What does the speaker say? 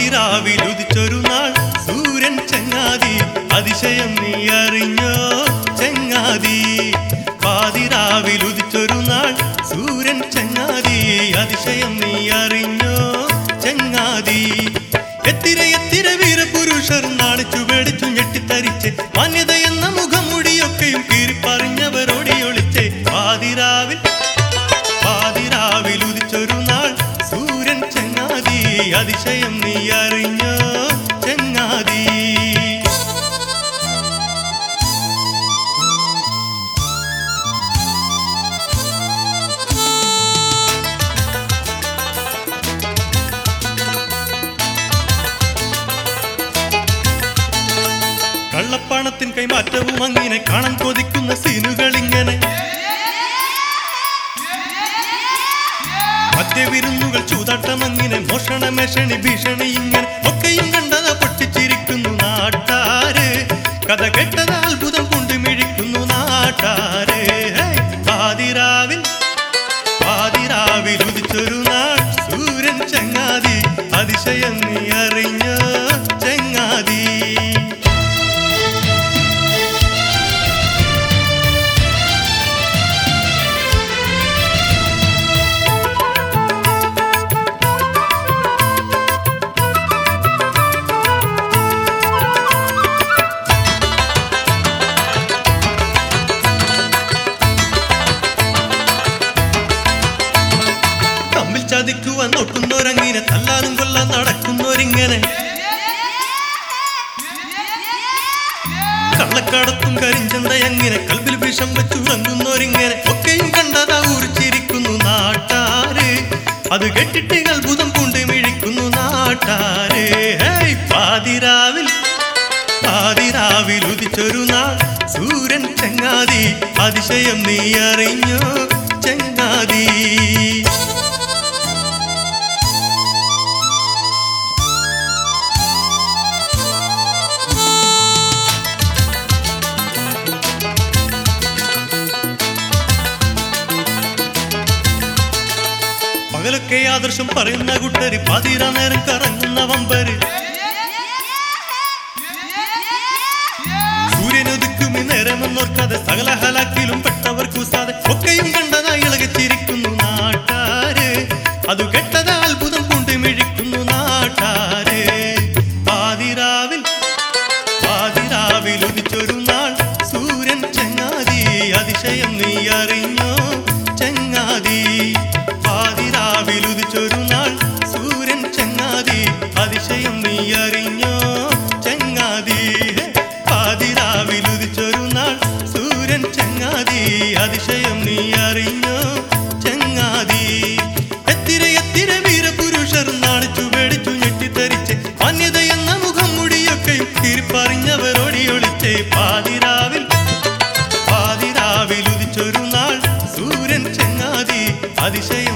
പാതിരാവിൽ ഉദിച്ചൊരു നാൾ സൂര്യൻ ചങ്ങാതി അതിശയം നീ അറിഞ്ഞോ ചങ്ങാതി പാതിരാവിൽ ഉദിച്ചൊരു നാൾ സൂര്യൻ ചങ്ങാതി അതിശയം നീ അറിഞ്ഞോ ചങ്ങാതി എത്തിര എത്തിര വീരപുരുഷർ നാണിച്ചു പേടിച്ചു ഞെട്ടിത്തരിച്ച് മാന്യത എന്ന മുഖംമുടിയൊക്കെയും കീറിപ്പറിഞ്ഞവരോടി ഒളിച്ച് പാതിരാവിൽ പാതിരാവിൽ ഉദിച്ചൊരു നാൾ സൂര്യൻ ചങ്ങാതി അതിശയം നീ അറിഞ്ഞോ ചങ്ങാതി കള്ളപ്പണത്തിൻ കൈമാറ്റവും അങ്ങനെ കാണാൻ കൊതിക്കുന്ന സീനുകൾ ഇങ്ങനെ മദ്യവിരുന്നുകൾ ചൂതാട്ടം അങ്ങനെ മോഷണമേഷണി ഭീഷണി ഇങ്ങനെ ഒക്കെയും കണ്ടത പൊട്ടിച്ചിരിക്കുന്നു നാട്ടാര് കഥ കേട്ടത് അത്ഭുതം കൊണ്ട് മിഴിക്കുന്നു നാട്ടാര് ഹേയ്! പാതിരാവിൽ പാതിരാവിൽ ഉദിച്ചൊരു നാൾ സൂര്യൻ ചങ്ങാതി അതിശയം നീ അറിഞ്ഞോ ചങ്ങാതി തമ്മിൽ ചതിക്കുവാൻ നോക്കുന്നോരങ്ങനെ തല്ലാനും കൊല്ലാൻ നടക്കുന്നോരിങ്ങനെ കള്ളക്കടത്തും കരിഞ്ചന്ത അങ്ങനെ കൽവിൽ വിഷം വെച്ചുറങ്ങുന്നോരിങ്ങനെ ഒക്കെയും കണ്ടതാ ഉറിച്ചിരിക്കുന്നു നാട്ടാര് അത് കെട്ടിട്ട് അത്ഭുതം കൊണ്ട് മിഴിക്കുന്നു നാട്ടാര് ഹേയ്! പാതിരാവിൽ പാതിരാവിൽ ഉദിച്ചൊരു നാൾ സൂര്യൻ ചങ്ങാതി അതിശയം നീ അറിഞ്ഞോ ചങ്ങാതി പകലൊക്കെ ആദർശം പറയുന്ന കുട്ടരി പാതിര നേരം കറങ്ങുന്ന വമ്പര് സൂര്യനൊതുക്കുമി നേരമെന്നോർക്കാതെ സകല ഹലാക്കിലും പെട്ടവർ കൂസാതെ ഒക്കെയും കണ്ടതായി ഇളകിച്ചിരിക്കുന്നു നാട്ടാര് അത് കെട്ടത് അത്ഭുതം കൊണ്ട് മിഴിക്കുന്നു നാട്ടാര് പാതിരാവിൽ പാതിരാവിൽ ഉദിച്ചൊരു നാൾ സൂര്യൻ ചങ്ങാതി അതിശയം നീ അറിഞ്ഞോ ചങ്ങാതി പാതിരാവിൽ ഉദിച്ചൊരു നാൾ സൂര്യൻ ചങ്ങാതി അതിശയം നീ അറിഞ്ഞോ ചങ്ങാതി പാതിരാവിൽ ഉദിച്ചൊരു നാൾ സൂര്യൻ ചങ്ങാതി അതിശയം നീ അറിഞ്ഞോ ചങ്ങാതി എത്തിര എത്തിര വീരപുരുഷർ നാണിച്ചു പേടിച്ചു ഞെട്ടിത്തരിച്ച് മാന്യത എന്ന മുഖം മുടിയൊക്കെയും തിരിപ്പറിഞ്ഞവരോടി ഒളിച്ച് പാതിരാവിൽ പാതിരാവിൽ ഉദിച്ചൊരു നാൾ സൂര്യൻ ചങ്ങാതി അതിശയം